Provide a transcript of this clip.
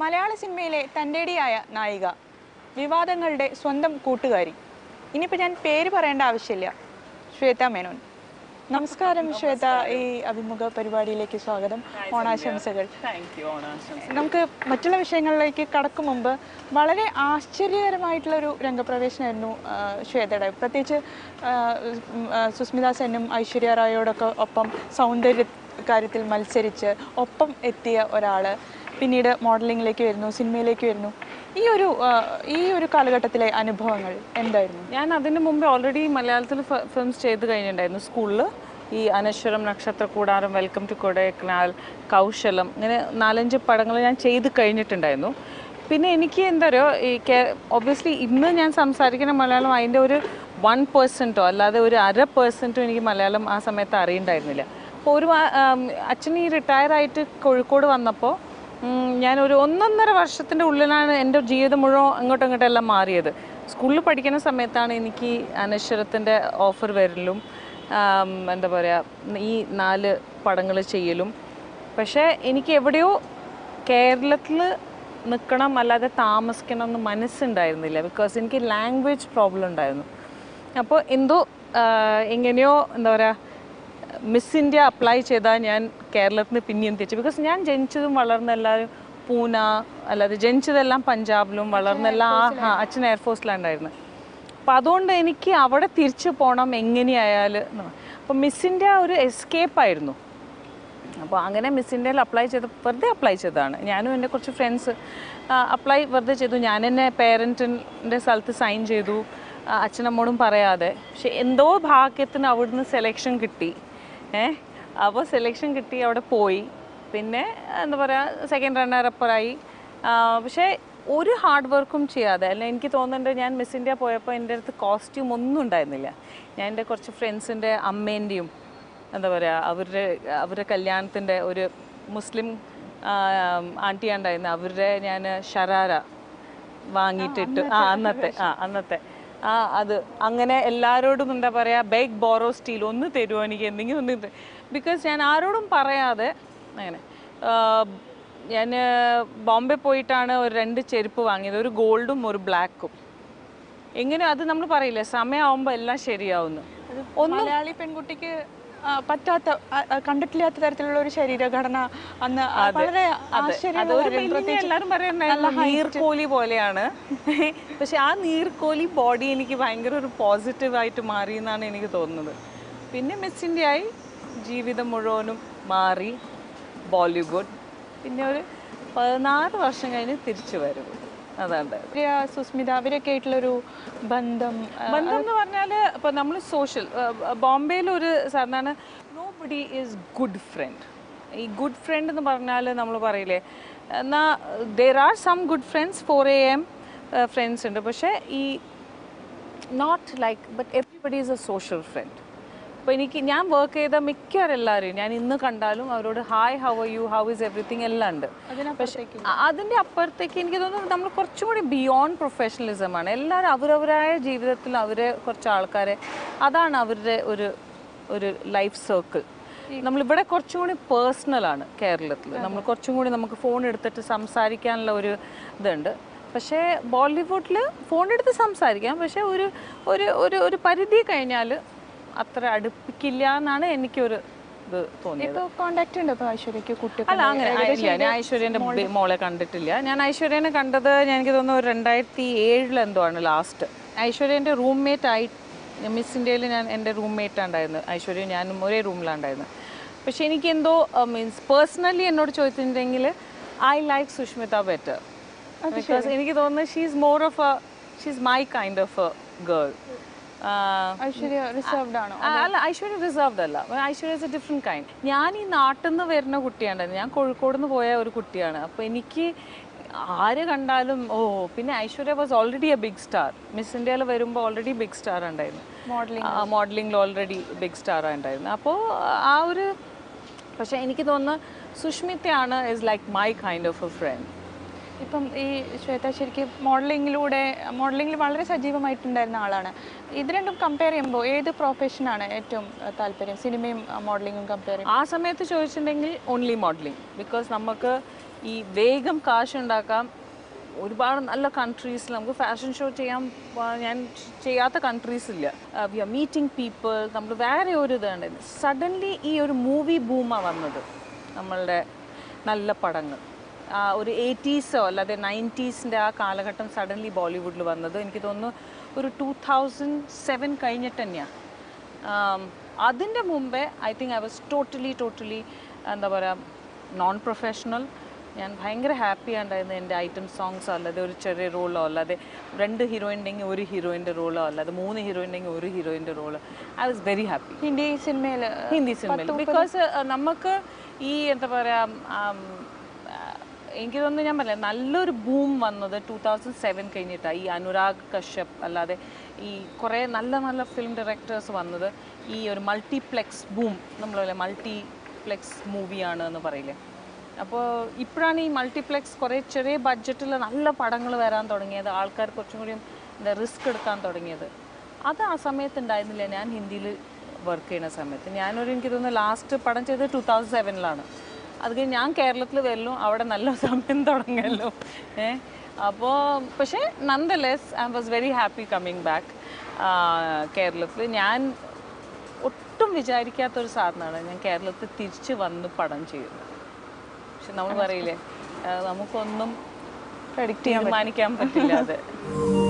മലയാള സിനിമയിലെ തൻ്റെടിയായ നായിക വിവാദങ്ങളുടെ സ്വന്തം കൂട്ടുകാരി ഇനിയിപ്പോൾ ഞാൻ പേര് പറയേണ്ട ആവശ്യമില്ല ശ്വേത മേനോൻ നമസ്കാരം ശ്വേത ഈ അഭിമുഖ പരിപാടിയിലേക്ക് സ്വാഗതം ഓണാശംസകൾ താങ്ക് യു ഓണാശംസ നമുക്ക് മറ്റുള്ള വിഷയങ്ങളിലേക്ക് കടക്കും മുമ്പ് വളരെ ആശ്ചര്യകരമായിട്ടുള്ള ഒരു രംഗപ്രവേശനമായിരുന്നു ആ, ശ്വേതയുടെ പ്രത്യേകിച്ച് ആ, ഉം, ആ, സുസ്മിത സെന്നും ഐശ്വര്യ റായോടൊക്കെ ഒപ്പം സൗന്ദര്യ കാര്യത്തിൽ മത്സരിച്ച് ഒപ്പം എത്തിയ ഒരാൾ പിന്നീട് മോഡലിംഗിലേക്ക് വരുന്നു സിനിമയിലേക്ക് വരുന്നു ഈ ഒരു ആ, ഈ ഒരു കാലഘട്ടത്തിലെ അനുഭവങ്ങൾ എന്തായിരുന്നു ഞാൻ അതിന് മുമ്പ് ഓൾറെഡി മലയാളത്തിൽ ഫിലിംസ് ചെയ്ത് കഴിഞ്ഞിട്ടുണ്ടായിരുന്നു സ്കൂളിൽ ഈ അനശ്വരം നക്ഷത്രക്കൂടാരം വെൽക്കം ടു കൊടൈക്കനാൽ കൗശലം ഇങ്ങനെ നാലഞ്ച് പടങ്ങൾ ഞാൻ ചെയ്ത് കഴിഞ്ഞിട്ടുണ്ടായിരുന്നു പിന്നെ എനിക്ക് എന്താ പറയുക ഈ കേ ഒബ്വിയസ്ലി ഇന്ന് ഞാൻ സംസാരിക്കുന്ന മലയാളം അതിൻ്റെ ഒരു വൺ പെർസെൻറ്റോ അല്ലാതെ ഒരു അര പെർസെൻറ്റോ എനിക്ക് മലയാളം ആ സമയത്ത് അറിയണ്ടായിരുന്നില്ല അപ്പോൾ ഒരു വാ- ആം, അച്ഛൻ ഈ റിട്ടയർ ആയിട്ട് കോഴിക്കോട് വന്നപ്പോൾ ഉം, ഞാനൊരു ഒന്നൊന്നര വർഷത്തിൻ്റെ ഉള്ളിലാണ് എൻ്റെ ജീവിതം മുഴുവൻ അങ്ങോട്ടും ഇങ്ങോട്ടും എല്ലാം മാറിയത് സ്കൂളിൽ പഠിക്കുന്ന സമയത്താണ് എനിക്ക് അനശ്വരത്തിൻ്റെ ഓഫർ വരലും ആം, എന്താ പറയുക ഈ നാല് പടങ്ങൾ ചെയ്യലും പക്ഷേ എനിക്ക് എവിടെയോ കേരളത്തിൽ നിൽക്കണം അല്ലാതെ താമസിക്കണം എന്ന് മനസ്സുണ്ടായിരുന്നില്ല ബിക്കോസ് എനിക്ക് ലാംഗ്വേജ് പ്രോബ്ലം ഉണ്ടായിരുന്നു അപ്പോൾ എന്തോ ആ, എങ്ങനെയോ എന്താ പറയുക മിസ് ഇന്ത്യ അപ്ലൈ ചെയ്താൽ ഞാൻ കേരളത്തിൽ നിന്ന് പിന്നെയും തിരിച്ചു ബിക്കോസ് ഞാൻ ജനിച്ചതും വളർന്ന എല്ലാവരും പൂന അല്ലാതെ ജനിച്ചതെല്ലാം പഞ്ചാബിലും വളർന്നെല്ലാം ആ ആ, അച്ഛൻ എയർഫോഴ്സിലുണ്ടായിരുന്നു അപ്പം അതുകൊണ്ട് എനിക്ക് അവിടെ തിരിച്ചു പോകണം എങ്ങനെയായാലും അപ്പം മിസ് ഇന്ത്യ ഒരു എസ്കേപ്പ് ആയിരുന്നു അപ്പോൾ അങ്ങനെ മിസ് ഇന്ത്യയിൽ അപ്ലൈ ചെയ്ത് വെറുതെ അപ്ലൈ ചെയ്തതാണ് ഞാനും എൻ്റെ കുറച്ച് ഫ്രണ്ട്സ് അപ്ലൈ വെറുതെ ചെയ്തു ഞാൻ എന്നെ പേരൻറ്റിൻ്റെ സ്ഥലത്ത് സൈൻ ചെയ്തു ആ, അച്ഛനമ്മോടും പറയാതെ പക്ഷെ എന്തോ ഭാഗ്യത്തിന് അവിടുന്ന് സെലക്ഷൻ കിട്ടി ഏ അപ്പോൾ സെലക്ഷൻ കിട്ടി അവിടെ പോയി പിന്നെ എന്താ പറയുക സെക്കൻഡ് റണ്ണർ അപ്പറായി പക്ഷേ ഒരു ഹാർഡ് വർക്കും ചെയ്യാതെ അല്ല എനിക്ക് തോന്നുന്നുണ്ട് ഞാൻ മിസ് ഇന്ത്യ പോയപ്പോൾ എൻ്റെ അടുത്ത് കോസ്റ്റ്യൂം ഒന്നും ഉണ്ടായിരുന്നില്ല ഞാൻ എൻ്റെ കുറച്ച് ഫ്രണ്ട്സിൻ്റെ അമ്മേൻ്റെയും എന്താ പറയുക അവരുടെ അവരുടെ കല്യാണത്തിൻ്റെ ഒരു മുസ്ലിം ആൻറ്റി ഉണ്ടായിരുന്നു അവരുടെ ഞാൻ ഷറാര വാങ്ങിയിട്ടിട്ട് ആ അന്നത്തെ ആ അന്നത്തെ ആ അത് അങ്ങനെ എല്ലാവരോടും എന്താ പറയുക ബേക്ക് ബോറോ സ്റ്റീൽ ഒന്ന് തരുമോ എനിക്ക് എന്തെങ്കിലും ഒന്ന് ബിക്കോസ് ഞാൻ ആരോടും പറയാതെ അങ്ങനെ ഞാൻ ബോംബെ പോയിട്ടാണ് ഒരു രണ്ട് ചെരുപ്പ് വാങ്ങിയത് ഒരു ഗോൾഡും ഒരു ബ്ലാക്കും എങ്ങനെ അത് നമ്മൾ പറയില്ലേ സമയമാകുമ്പോൾ എല്ലാം ശരിയാവുന്നു മലയാളി പെൺകുട്ടിക്ക് ആ, പറ്റാത്ത ആ, ആ, കണ്ടിട്ടില്ലാത്ത തരത്തിലുള്ള ഒരു ശരീരഘടന അന്ന് ആ, വളരെ ആശ്ചര്യമുള്ള അതൊരു കാര്യം. വലിയ പ്രത്യേകിച്ച് എല്ലാവരും പറയുന്നുണ്ടായിരുന്നു നീർക്കോലി പോലെയാണ് പക്ഷെ ആ നീർക്കോലി ബോഡി എനിക്ക് ഭയങ്കര ഒരു പോസിറ്റീവായിട്ട് മാറി എന്നാണ് എനിക്ക് തോന്നുന്നത് പിന്നെ മിസ് ഇന്ത്യ ആയി ജീവിതം മുഴുവനും മാറി ബോളിവുഡ് പിന്നെ ഒരു പതിനാറ് വർഷം കഴിഞ്ഞ് തിരിച്ചു വരും അതാണ് പ്രിയ സുസ്മിത അവരൊക്കെ ആയിട്ടുള്ളൊരു ബന്ധം ആ, ബന്ധം എന്ന് പറഞ്ഞാൽ ഇപ്പോൾ നമ്മൾ സോഷ്യൽ ബോംബെയിൽ ഒരു സാധാരണ nobody is good friend ഈ ഗുഡ് ഫ്രണ്ട് എന്ന് പറഞ്ഞാൽ നമ്മൾ പറയില്ലേ എന്നാൽ there are some good friends four A M friends ഉണ്ട് പക്ഷേ ഈ not like but everybody is a social friend അപ്പോൾ എനിക്ക് ഞാൻ വർക്ക് ചെയ്ത മിക്കവരെല്ലാവരും ഞാൻ ഇന്ന് കണ്ടാലും അവരോട് hi how are you how is everything എല്ലാം ഉണ്ട് അതിനപ്പുറത്തേക്ക് അ- അതിൻ്റെ അപ്പുറത്തേക്ക് എനിക്ക് തോന്നുന്നു നമ്മൾ കുറച്ചും കൂടി ബിയോണ്ട് പ്രൊഫഷണലിസമാണ് എല്ലാവരും അവരവരായ ജീവിതത്തിൽ അവരെ കുറച്ച് ആൾക്കാരെ അതാണ് അവരുടെ ഒരു ഒരു ലൈഫ് സർക്കിൾ നമ്മളിവിടെ കുറച്ചും കൂടി പേഴ്സണലാണ് കേരളത്തിൽ നമ്മൾ കുറച്ചും കൂടി നമുക്ക് ഫോൺ എടുത്തിട്ട് സംസാരിക്കാനുള്ള ഒരു ഇതുണ്ട് പക്ഷേ ബോളിവുഡിൽ ഫോൺ എടുത്ത് സംസാരിക്കാം പക്ഷേ ഒരു ഒരു ഒരു ഒരു പരിധി കഴിഞ്ഞാൽ അത്ര അടുപ്പിക്കില്ല എന്നാണ് എനിക്കൊരു ഇത് തോന്നിയത് ഇപ്പൊ കോണ്ടാക്ട് ഉണ്ട് ഇപ്പൊ ഐശ്വര്യക്ക് കുട്ടി അല്ല അങ്ങനെ ഇല്ല ഞാൻ ഐശ്വര്യൻ്റെ ബി- മോളെ കണ്ടിട്ടില്ല ഞാൻ ഐശ്വര്യനെ കണ്ടത് ഞാൻ എനിക്ക് തോന്നുന്നു ഒരു രണ്ടായിരത്തി ഏഴിൽ എന്തോ ആണ് ലാസ്റ്റ് ഐശ്വര്യൻ്റെ റൂംമേറ്റ് ആയി മിസ് ഇന്ത്യയിൽ ഞാൻ എൻ്റെ റൂംമേറ്റ് ഉണ്ടായിരുന്നു ഐശ്വര്യ ഞാനും ഒരേ റൂമിലുണ്ടായിരുന്നു പക്ഷെ എനിക്ക് എന്തോ മീൻസ് പേഴ്സണലി എന്നോട് ചോദിച്ചിട്ടുണ്ടെങ്കിൽ I like Sushmita better because എനിക്ക് തോന്നുന്നത് she's more of a she's my kind of a girl Aishwarya reserved ആണോ ആ, അല്ല ഐശ്വര്യ റിസർവ്ഡ് അല്ല Aishwarya is a different kind ഞാൻ ഈ നാട്ടിൽ നിന്ന് വരുന്ന കുട്ടിയാണ് ഞാൻ കോഴിക്കോട് നിന്ന് പോയ ഒരു കുട്ടിയാണ് അപ്പോൾ എനിക്ക് ആര് കണ്ടാലും ഓ പിന്നെ Aishwarya was already a big star Miss ഇന്ത്യയിൽ വരുമ്പോൾ ഓൾറെഡി ബിഗ് സ്റ്റാർ ഉണ്ടായിരുന്നു മോഡലിംഗ് മോഡലിംഗിൽ ഓൾറെഡി ബിഗ് സ്റ്റാർ ഉണ്ടായിരുന്നു അപ്പോൾ ആ ഒരു പക്ഷേ എനിക്ക് തോന്നുന്നു സുഷ്മിതയാണ് is like my kind of a friend ഇപ്പം ഈ ശ്വേത ശരിക്കും മോഡലിങ്ങിലൂടെ മോഡലിങ്ങിൽ വളരെ സജീവമായിട്ടുണ്ടായിരുന്ന ആളാണ് ഇത് രണ്ടും കമ്പയർ ചെയ്യുമ്പോൾ ഏത് പ്രൊഫഷനാണ് ഏറ്റവും അഹ്, താല്പര്യം സിനിമയും മോഡലിങ്ങും കമ്പയർ ആ സമയത്ത് ചോദിച്ചിട്ടുണ്ടെങ്കിൽ ഓൺലി മോഡലിംഗ് ബിക്കോസ് നമുക്ക് ഈ വേഗം കാശുണ്ടാക്കാം ഒരുപാട് നല്ല കൺട്രീസിൽ നമുക്ക് ഫാഷൻ ഷോ ചെയ്യാൻ പ- ഞാൻ ചെയ്യാത്ത കൺട്രീസ് ഇല്ല വി ആർ മീറ്റിംഗ് പീപ്പിൾ നമ്മൾ വേറെ ഒരു ഇതുണ്ടായിരുന്നു സഡൻലി ഈ ഒരു മൂവി ബൂമാണ് വന്നത് നമ്മളുടെ നല്ല പടങ്ങൾ ആ ഒരു എയ്റ്റീസോ അല്ലാതെ നയൻറ്റീസിൻ്റെ ആ കാലഘട്ടം സഡൻലി ബോളിവുഡിൽ വന്നത് എനിക്ക് തോന്നുന്നു ഒരു ടൂ തൗസൻഡ് സെവൻ കഴിഞ്ഞിട്ട് തന്നെയാണ് അതിൻ്റെ മുമ്പേ I think I was totally totally എന്താ പറയുക നോൺ പ്രൊഫഷണൽ ഞാൻ ഭയങ്കര ഹാപ്പി ഉണ്ടായിരുന്നു എൻ്റെ ഐറ്റം സോങ്സോ അല്ലാതെ ഒരു ചെറിയ റോളോ അല്ലാതെ രണ്ട് ഹീറോയിൻ ഉണ്ടെങ്കിൽ ഒരു ഹീറോയിൻ്റെ റോളോ അല്ലാതെ മൂന്ന് ഹീറോയിൻ ഉണ്ടെങ്കിൽ ഒരു ഹീറോയിൻ്റെ റോളോ I was very happy Hindi സിനിമയിൽ ഹിന്ദി സിനിമയിൽ ബിക്കോസ് നമുക്ക് ഈ എന്താ പറയുക എനിക്ക് തോന്നുന്നു ഞാൻ പറയാം നല്ലൊരു ബൂം വന്നത് ടൂ തൗസൻഡ് സെവൻ കഴിഞ്ഞിട്ടാണ് ഈ അനുരാഗ് കശ്യപ് അല്ലാതെ ഈ കുറേ നല്ല നല്ല ഫിലിം ഡയറക്ടേഴ്സ് വന്നത് ഈ ഒരു മൾട്ടിപ്ലെക്സ് ബൂം നമ്മൾ മൾട്ടിപ്ലെക്സ് മൂവിയാണ് എന്ന് പറയില്ലേ അപ്പോൾ ഇപ്പോഴാണ് ഈ മൾട്ടിപ്ലെക്സ് കുറേ ചെറിയ ബഡ്ജറ്റിൽ നല്ല പടങ്ങൾ വരാൻ തുടങ്ങിയത് ആൾക്കാർ കുറച്ചും കൂടിയും എന്താ റിസ്ക് എടുക്കാൻ തുടങ്ങിയത് അത് ആ സമയത്ത് ഉണ്ടായിരുന്നില്ല ഞാൻ ഹിന്ദിയിൽ വർക്ക് ചെയ്യുന്ന സമയത്ത് ഞാനൊരു എനിക്ക് തോന്നുന്നു ലാസ്റ്റ് പടം ചെയ്തത് ടൂ തൗസൻഡ് സെവനിലാണ് അത് കഴിഞ്ഞ് ഞാൻ കേരളത്തിൽ വരലും അവിടെ നല്ല സമയം തുടങ്ങിയല്ലോ ഏ അപ്പോൾ പക്ഷേ nonetheless I was very happy coming back കേരളത്തിൽ ഞാൻ ഒട്ടും വിചാരിക്കാത്തൊരു സാധനമാണ് ഞാൻ കേരളത്തിൽ തിരിച്ച് വന്ന് പടം ചെയ്യുന്നത് പക്ഷെ നമ്മൾ പറയില്ലേ ആ, നമുക്കൊന്നും പ്രഡിക്റ്റ് തീരുമാനിക്കാൻ പറ്റില്ല അത്